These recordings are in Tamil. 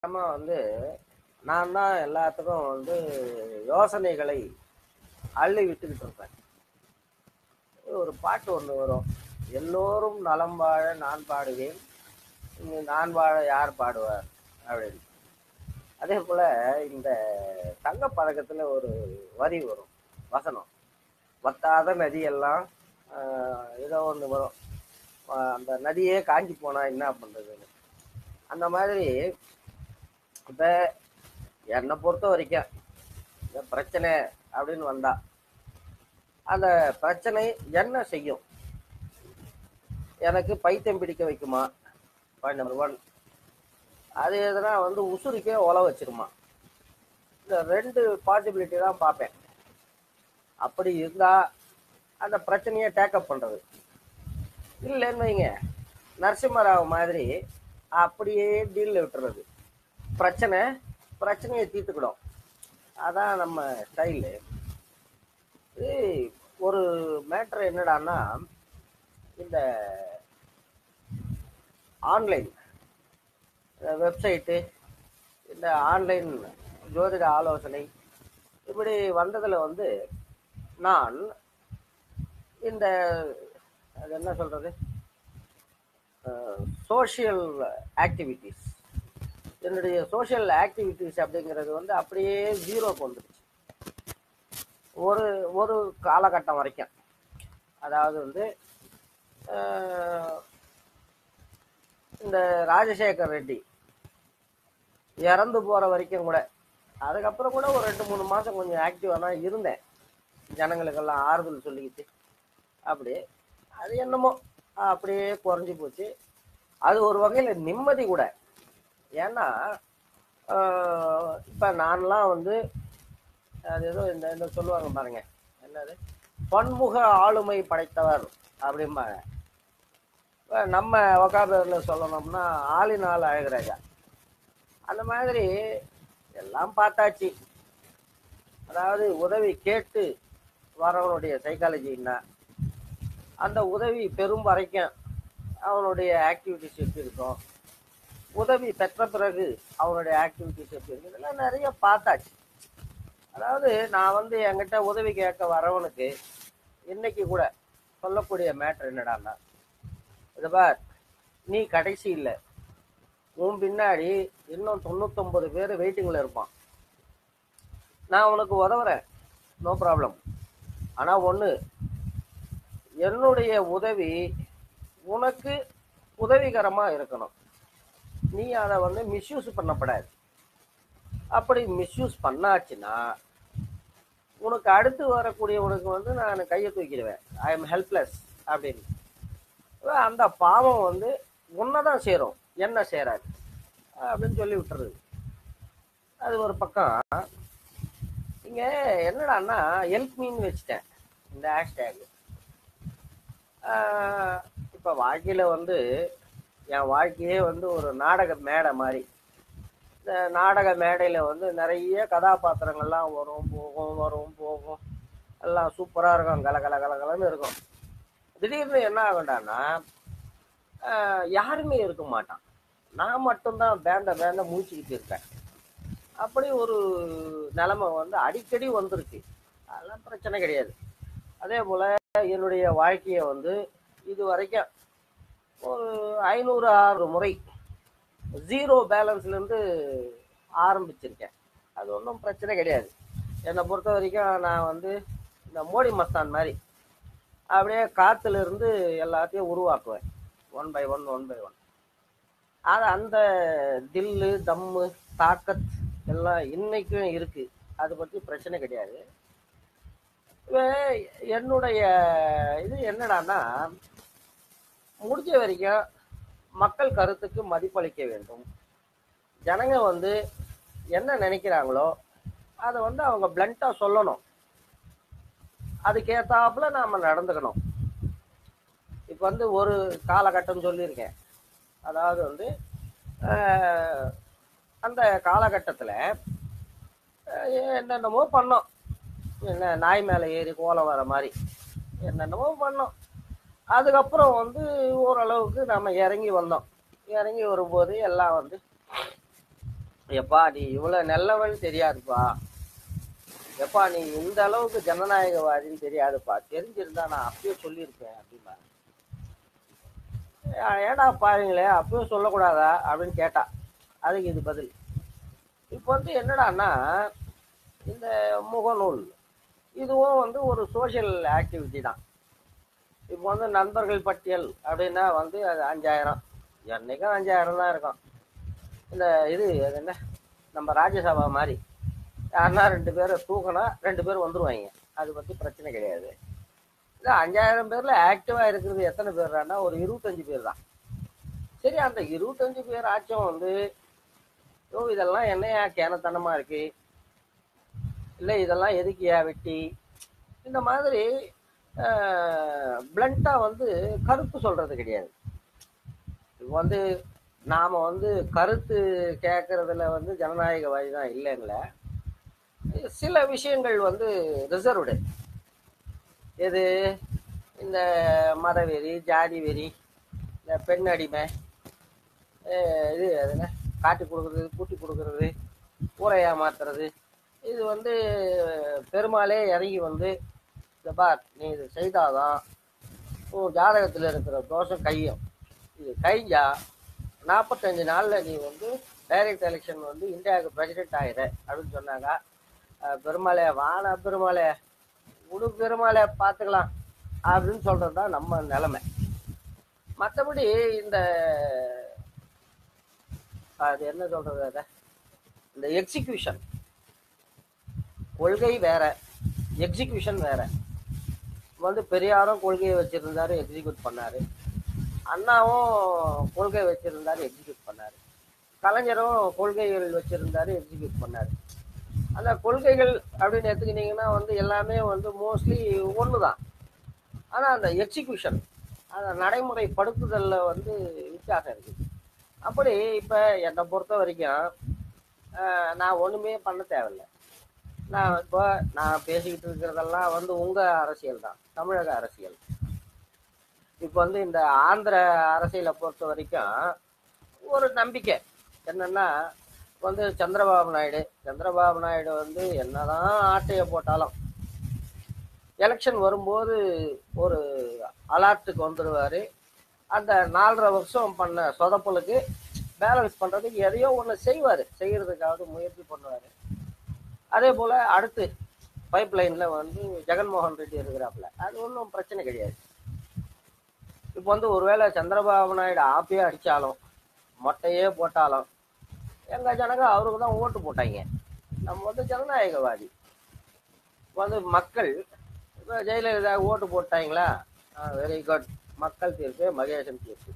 நம்ம வந்து நான் தான் எல்லாத்துக்கும் வந்து யோசனைகளை அள்ளி விட்டுக்கிட்டு இருப்பேன் ஒரு பாட்டு ஒன்று வரும் எல்லோரும் நலம் வாழ நான் பாடுவேன் இங்கு நான் வாழ யார் பாடுவார் அப்படின்னு அதே போல் இந்த தங்க பதக்கத்தில் ஒரு வரி வரும் வசனம் வத்தாத நதியெல்லாம் ஆஹ், ஏதோ ஒன்று வரும் ஆஹ், அந்த நதியே காஞ்சி போனால் என்ன பண்ணுறதுன்னு அந்த மாதிரி இப்போ என்னை பொறுத்த வரைக்கும் இந்த பிரச்சனை அப்படின்னு வந்தா அந்த பிரச்சனை என்ன செய்யும் எனக்கு பைத்தியம் பிடிக்க வைக்குமா பாயிண்ட் நம்பர் ஒன் அது எதுனா வந்து உசுருக்கே ஒல வச்சிருமா இந்த ரெண்டு பாசிபிலிட்டி தான் பார்ப்பேன் அப்படி இருந்தா அந்த பிரச்சனையை டேக்கப் பண்றது இல்லைன்னு வைங்க நரசிம்மராவ் மாதிரி அப்படியே டீல்ல விட்டுறது பிரச்சனை பிரச்சனையை தீர்த்துக்கிடும் அதான் நம்ம ஸ்டைலு இது ஒரு மேட்ரு என்னடான்னா இந்த ஆன்லைன் வெப்சைட்டு இந்த ஆன்லைன் ஜோதிட ஆலோசனை இப்படி வந்ததில் வந்து நான் இந்த அது என்ன சொல்கிறது சோஷியல் ஆக்டிவிட்டீஸ் என்னுடைய சோஷியல் ஆக்டிவிட்டீஸ் அப்படிங்கிறது வந்து அப்படியே ஜீரோக்கு வந்துடுச்சு ஒரு ஒரு காலகட்டம் வரைக்கும் அதாவது வந்து அஹ், இந்த ராஜசேகர் ரெட்டி இறந்து போகிற வரைக்கும் கூட அதுக்கப்புறம் கூட ஒரு ரெண்டு மூணு மாதம் கொஞ்சம் ஆக்டிவாக தான் இருந்தேன் ஜனங்களுக்கெல்லாம் ஆறுதல் சொல்லிக்கிட்டு அப்படி அது என்னமோ அப்படியே குறைஞ்சி போச்சு அது ஒரு வகையில் நிம்மதி கூட ஏன்னா இப்போ நான்லாம் வந்து அது ஏதோ இந்த இந்த சொல்லுவாங்க பாருங்க என்னது பன்முக ஆளுமை படைத்தவர் அப்படிம்பாங்க இப்ப நம்ம ஒகாபரில் சொல்லணும்னா ஆளினால் அழகுராஜா அந்த மாதிரி எல்லாம் பார்த்தாச்சு அதாவது உதவி கேட்டு வரவனுடைய சைக்காலஜி என்ன அந்த உதவி பெரும் வரைக்கும் அவனுடைய ஆக்டிவிட்டிஸ் எப்படி இருக்கும் உதவி பெற்ற பிறகு அவனுடைய ஆக்டிவிட்டிஸ் எப்படி இருக்கு இதெல்லாம் நிறைய பார்த்தாச்சு அதாவது நான் வந்து என்கிட்ட உதவி கேட்க வரவனுக்கு இன்னைக்கு கூட சொல்லக்கூடிய மேட்ரு என்னடான்னா இது பார் நீ கடைசி இல்லை உன் பின்னாடி இன்னும் தொண்ணூத்தொன்பது பேர் வெயிட்டிங்கில் இருப்பான் நான் உனக்கு உதவுறேன் நோ ப்ராப்ளம் ஆனால் ஒன்று என்னுடைய உதவி உனக்கு உதவிகரமாக இருக்கணும் நீ அதை வந்து மிஸ்யூஸ் பண்ணப்படாது அப்படி மிஸ்யூஸ் பண்ணாச்சுன்னா உனக்கு அடுத்து வரக்கூடியவனுக்கு வந்து நான் கையை தூக்கிடுவேன் ஐ எம் ஹெல்ப்லெஸ் அப்படின்னு அப்ப அந்த பாவம் வந்து உன்னை தான் சேரும் என்ன சேராது அப்படின்னு சொல்லி விட்டுறது அது ஒரு பக்கம் இங்கே என்னடான்னா ஹெல்ப் மீன்னு வச்சுட்டேன் இந்த ஹேஷ்டேக் இப்போ வாழ்க்கையில் வந்து என் வாழ்க்கையே வந்து ஒரு நாடக மேடை மாதிரி இந்த நாடக மேடையில் வந்து நிறைய கதாபாத்திரங்கள்லாம் வரும் போகும் வரும் போகும் எல்லாம் சூப்பராக இருக்கும் கல கல கல கலன்னு இருக்கும் திடீர்னு என்ன ஆகும்டான்னா ஆஹ், யாருமே இருக்க மாட்டான் நான் மட்டும்தான் பேண்ட பேண்ட மூச்சுக்கிட்டு இருக்கேன் அப்படி ஒரு நிலைமை வந்து அடிக்கடி வந்திருக்கு அதெல்லாம் பிரச்சனை கிடையாது அதே போல் என்னுடைய வாழ்க்கையை வந்து இது வரைக்கும் ஒரு ஐநூறு ஆறு முறை ஜீரோ பேலன்ஸ்லேருந்து ஆரம்பிச்சிருக்கேன் அது ஒன்றும் பிரச்சனை கிடையாது என்னை பொறுத்த வரைக்கும் நான் வந்து இந்த மோடி மஸ்தான் மாதிரி அப்படியே காத்துல இருந்து எல்லாத்தையும் உருவாக்குவேன் one by one one by one அது அந்த தில்லு தம்மு தாக்கத் எல்லாம் இன்னைக்கும் இருக்கு அதை பற்றி பிரச்சனை கிடையாது இப்ப என்னுடைய இது என்னடான்னா முடிஞ்ச வரைக்கும் மக்கள் கருத்துக்கு மதிப்பளிக்க வேண்டும் ஜனங்க வந்து என்ன நினைக்கிறாங்களோ அதை வந்து அவங்க பிளண்ட்டாக சொல்லணும் அதுக்கேத்தாப்புல நாம நடந்துக்கணும் இப்போ வந்து ஒரு காலகட்டம் சொல்லியிருக்கேன் அதாவது வந்து ஆஹ், அந்த காலகட்டத்தில் என்னென்னமோ பண்ணோம் என்ன நாய் மேலே ஏறி கோலம் வர மாதிரி என்னென்னமோ பண்ணோம் அதுக்கப்புறம் வந்து ஓரளவுக்கு நம்ம இறங்கி வந்தோம் இறங்கி வரும்போது எல்லாம் வந்து எப்பா நீ இவ்வளவு நல்லவன் தெரியாதுப்பா எப்பா நீ இந்த அளவுக்கு ஜனநாயகவாதின்னு தெரியாதுப்பா தெரிஞ்சிருந்தா நான் அப்பயே சொல்லியிருப்பேன் அப்படின்னா ஏடா பாருங்களே அப்பயும் சொல்லக்கூடாதா அப்படின்னு கேட்டா அதுக்கு இது பதில் இப்போ வந்து என்னடான்னா இந்த முகநூல் இதுவும் வந்து ஒரு சோஷியல் ஆக்டிவிட்டி தான் இப்போ வந்து நண்பர்கள் பட்டியல் அப்படின்னா வந்து அது அஞ்சாயிரம் என்னைக்கும் அஞ்சாயிரம் தான் இருக்கும் இந்த இது அது என்ன நம்ம ராஜ்யசபா மாதிரி யாருன்னா ரெண்டு பேரை தூக்கினா ரெண்டு பேர் வந்துருவாங்க அது பற்றி பிரச்சனை கிடையாது இல்லை அஞ்சாயிரம் பேரில் ஆக்டிவாக இருக்கிறது எத்தனை பேர்னா ஒரு இருபத்தஞ்சு பேர் தான் சரி அந்த இருபத்தஞ்சு பேர் ஆச்சும் வந்து ஓ இதெல்லாம் என்னையா கேனத்தனமாக இருக்கு இல்லை இதெல்லாம் எதுக்குயா வெட்டி இந்த மாதிரி பிளண்ட்டாக வந்து கருத்து சொல்கிறது கிடையாது இப்போ வந்து நாம் வந்து கருத்து கேட்கறதுல வந்து ஜனநாயகவாதி தான் இல்லைங்கள சில விஷயங்கள் வந்து ரிசர்வ்டு எது இந்த மதவெறி ஜாதி வெறி இந்த பெண் அடிமை அஹ் இது அது என்ன காட்டி கொடுக்குறது கூட்டி கொடுக்கறது ஊரை ஏமாத்துறது இது வந்து பெருமாளே இறங்கி வந்து இந்த பார் நீ இது செய்தாதான் உன் ஜாதகத்தில் இருக்கிற தோஷம் கையும் இது கழிஞ்சா நாற்பத்தஞ்சு நாளில் நீ வந்து டைரக்ட் எலெக்ஷன் வந்து இந்தியாவுக்கு பிரசிடென்ட் ஆகிற அப்படின்னு சொன்னாங்க அஹ் பெருமாளே வான பெருமாளே உடு பெருமாளே பார்த்துக்கலாம் அப்படின்னு சொல்கிறது தான் நம்ம நிலைமை மற்றபடி இந்த அது என்ன சொல்கிறது அதை இந்த எக்ஸிக்யூஷன் கொள்கை வேற எக்ஸிக்யூஷன் வேற வந்து பெரியாரும் கொள்கையை வச்சிருந்தாரு எக்ஸிக்யூட் பண்ணாரு அண்ணாவும் கொள்கை வச்சிருந்தாரு எக்ஸிக்யூட் பண்ணாரு கலைஞரும் கொள்கைகள் வச்சிருந்தாரு எக்ஸிக்யூட் பண்ணாரு அந்த கொள்கைகள் அப்படின்னு எடுத்துக்கிட்டீங்கன்னா வந்து எல்லாமே வந்து மோஸ்ட்லி ஒன்று தான் ஆனால் அந்த எக்ஸிக்யூஷன் அந்த நடைமுறைப்படுத்துதலில் வந்து வித்தியாசம் இருக்குது அப்படி இப்போ என்னை பொறுத்த வரைக்கும் ஆஹ், நான் ஒன்றுமே பண்ண தேவையில்லை நான் இப்போ நான் பேசிக்கிட்டு இருக்கிறதெல்லாம் வந்து உங்கள் அரசியல் தான் தமிழக அரசியல் இப்போ வந்து இந்த ஆந்திர அரசியலை பொறுத்த வரைக்கும் ஒரு நம்பிக்கை என்னன்னா வந்து சந்திரபாபு நாயுடு சந்திரபாபு நாயுடு வந்து என்னதான் ஆட்டையை போட்டாலும் எலெக்ஷன் வரும்போது ஒரு அலாட்டுக்கு வந்துடுவார் அந்த நாலரை வருஷம் பண்ண சொதப்பலுக்கு பேலன்ஸ் பண்ணுறதுக்கு எதையோ ஒன்று செய்வார் செய்கிறதுக்காவது முயற்சி பண்ணுவார் அதே போல் அடுத்து பைப் லைனில் வந்து ஜெகன்மோகன் ரெட்டி இருக்கிறாப்புல அது ஒன்றும் பிரச்சனை கிடையாது இப்போ வந்து ஒருவேளை சந்திரபாபு நாயுடு ஆப்பியே அடித்தாலும் மொட்டையே போட்டாலும் எங்கள் ஜனங்க அவருக்கு தான் ஓட்டு போட்டாங்க நம்ம வந்து ஜனநாயகவாதி வந்து மக்கள் இப்போ ஜெயலலிதா ஓட்டு போட்டாங்களா வெரி குட் மக்கள் தீர்ப்பு மகேசன் தீர்ப்பு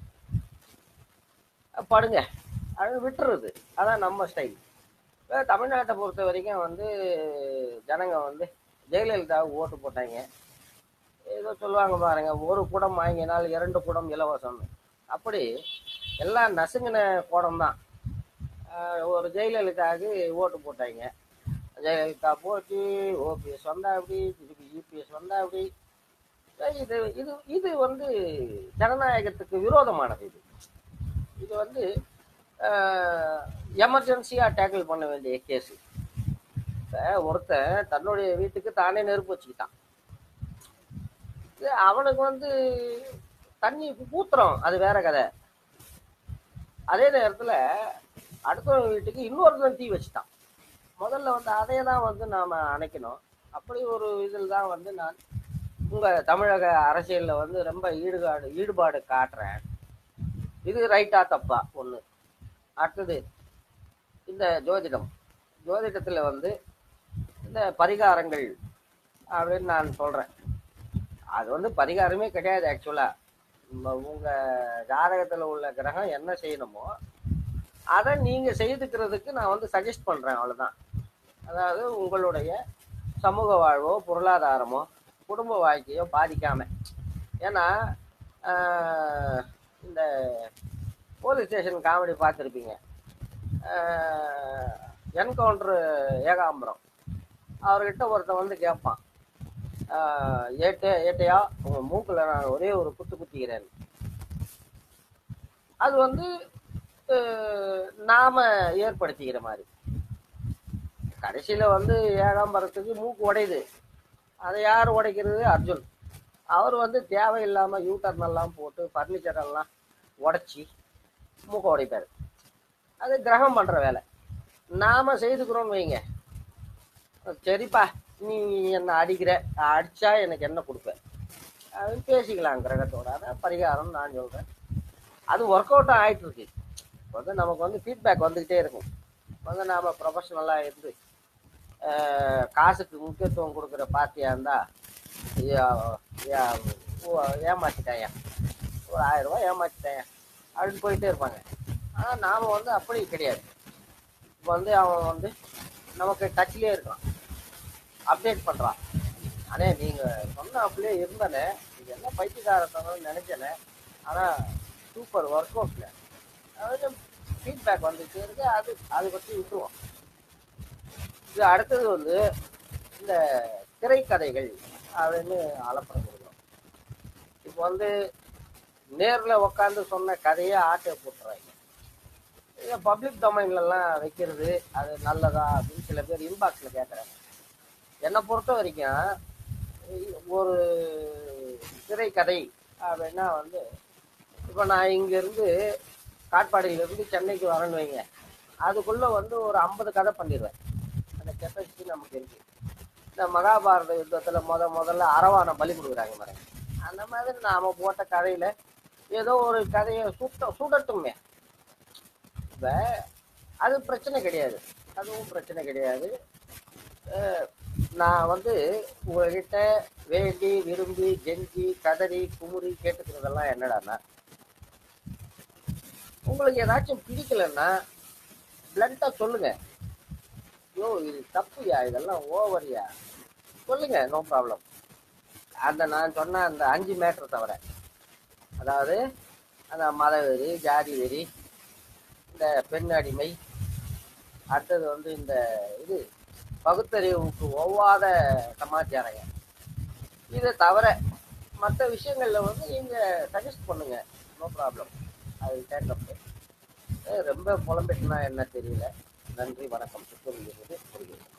அஹ் படுங்க அது விட்டுறது அதான் நம்ம ஸ்டைல் இப்போ தமிழ்நாட்டை பொறுத்த வரைக்கும் வந்து ஜனங்க வந்து ஜெயலலிதாவுக்கு ஓட்டு போட்டாங்க ஏதோ சொல்லுவாங்க பாருங்க ஒரு குடம் வாங்கினால் இரண்டு குடம் இலவசம்னு அப்படி எல்லாம் நசுங்கின குடம் தான் ஒரு ஜெயலலிதாவுக்கு ஓட்டு போட்டாங்க ஜெயலலிதா போச்சு ஓபிஎஸ் வந்தா அப்படி திருப்பி யூபிஎஸ் வந்தா அப்படி இது இது இது வந்து ஜனநாயகத்துக்கு விரோதமானது இது இது வந்து எமர்ஜென்சியாக டேக்கிள் பண்ண வேண்டிய கேஸு இப்போ ஒருத்தன் தன்னுடைய வீட்டுக்கு தானே நெருப்பு வச்சுக்கிட்டான் இது அவனுக்கு வந்து தண்ணி ஊத்துறோம் அது வேற கதை அதே நேரத்தில் அடுத்தவங்க வீட்டுக்கு இன்னொருத்தன் தீ வச்சுட்டான் முதல்ல வந்து அதே தான் வந்து நாம் அணைக்கணும் அப்படி ஒரு இதில் தான் வந்து நான் உங்கள் தமிழக அரசியலில் வந்து ரொம்ப ஈடுபாடு ஈடுபாடு காட்டுறேன் இது ரைட்டா தப்பா ஒன்று அடுத்தது இந்த ஜோதிடம் ஜோதிடத்தில் வந்து இந்த பரிகாரங்கள் அப்படின்னு நான் சொல்கிறேன் அது வந்து பரிகாரமே கிடையாது ஆக்சுவலாக உங்கள் ஜாதகத்தில் உள்ள கிரகம் என்ன செய்யணுமோ அதை நீங்கள் செய்துக்கிறதுக்கு நான் வந்து சஜஸ்ட் பண்ணுறேன் அவ்வளோதான் அதாவது உங்களுடைய சமூக வாழ்வோ பொருளாதாரமோ குடும்ப வாழ்க்கையோ பாதிக்காமல் ஏன்னா ஆஹ், இந்த போலீஸ் ஸ்டேஷன் காமெடி பார்த்துருப்பீங்க என்கவுண்டர் ஏகாம்பரம் அவர்கிட்ட ஒருத்தன் வந்து கேட்பான் ஆஹ், ஏட்டே ஏட்டையா உங்கள் மூக்கில் நான் ஒரே ஒரு குத்து குத்திக்கிறேன் அது வந்து அஹ், நாம ஏற்படுத்திக்கிற மாதிரி கடைசியில வந்து ஏகாம்பரத்துக்கு மூக்கு உடையுது அதை யார் உடைக்கிறது அர்ஜுன் அவர் வந்து தேவையில்லாம யூட்டர்ன் எல்லாம் போட்டு ஃபர்னிச்சர் எல்லாம் உடைச்சி மூக்க உடைப்பாரு அது கிரகம் பண்ற வேலை நாம செய்துக்கிறோம்னு வைங்க சரிப்பா நீ என்ன அடிக்கிற அடிச்சா எனக்கு என்ன கொடுப்ப அது பேசிக்கலாம் கிரகத்தோட அதான் பரிகாரம் நான் சொல்றேன் அது ஒர்க் அவுட் ஆயிட்டு இருக்கு இப்ப வந்து நமக்கு வந்து ஃபீட்பேக் வந்துகிட்டே இருக்கும் வந்து நாம ப்ரொஃபஷனலாக இருந்து அஹ், காசுக்கு முக்கியத்துவம் கொடுக்குற பார்ட்டியா இருந்தா ஏ- ஏ- ஓ, ஏமாத்திட்டாயா ஒரு ஆயிரம் ரூபாய் ஏமாத்திட்டாயா அப்படின்னு போயிட்டே இருப்பாங்க ஆனால் நாம வந்து அப்படி கிடையாது இப்போ வந்து அவன் வந்து நமக்கு டச்லேயே இருக்கான் அப்டேட் பண்ணுறான் அண்ணே நீங்கள் சொன்ன அப்படியே இருந்தனே இது என்ன பைத்தியக்காரத்தனம் நினைச்சனே ஆனால் சூப்பர் ஒர்க் அவுட்ல அதாவது ஃபீட்பேக் வந்துட்டே இருக்கு அது அதை பற்றி விட்டுருவோம் இது அடுத்தது வந்து இந்த திரைக்கதைகள் அப்படின்னு அலப்படம் கொடுக்குறோம் இப்போ வந்து நேரில் உட்காந்து சொன்ன கதையை ஆட்டை போட்டுறாங்க இதை பப்ளிக் டொமைன்லலாம் வைக்கிறது அது நல்லதா அப்படின்னு சில பேர் இன்பாக்ஸில் கேட்குறாங்க என்னை பொறுத்த வரைக்கும் ஒரு திரைக்கதை அப்படின்னா வந்து இப்போ நான் இங்கேருந்து காட்பாடியிலேருந்து சென்னைக்கு வரேன்னு வைங்க அதுக்குள்ளே வந்து ஒரு ஐம்பது கதை பண்ணிடுவேன் அந்த கெப்பாசிட்டி நமக்கு இருக்கு இந்த மகாபாரத யுத்தத்தில் முத முதல்ல அரவானை பலி கொடுக்குறாங்க பாருங்க அந்த மாதிரி நாம போட்ட கதையில் ஏதோ ஒரு கதையை சுட்ட சுடட்டுமே இப்போ அது பிரச்சனை கிடையாது அதுவும் பிரச்சனை கிடையாது அஹ் நான் வந்து உங்ககிட்ட வேண்டி விரும்பி கெஞ்சி கதறி குமுறி கேட்டுக்கிறதெல்லாம் என்னடான்னா உங்களுக்கு ஏதாச்சும் பிடிக்கலன்னா பிளண்டா சொல்லுங்க ஐயோ இது தப்புயா இதெல்லாம் ஓவரியா சொல்லுங்க நோ ப்ராப்ளம் அந்த நான் சொன்ன அந்த அஞ்சு மேட்டர் தவிர அதாவது அந்த மத வெறி ஜாதி வெறி இந்த பெண் அடிமை அடுத்தது வந்து இந்த இது பகுத்தறிவுக்கு ஒவ்வாத சமாச்சாரங்க இதை தவிர மற்ற விஷயங்கள்ல வந்து நீங்க சஜஸ்ட் பண்ணுங்க நோ ப்ராப்ளம் அது டேக்கப் ரொம்ப புலம்பெட்டுனா என்ன தெரியல நன்றி வணக்கம் சுத்தம் புரிகிறது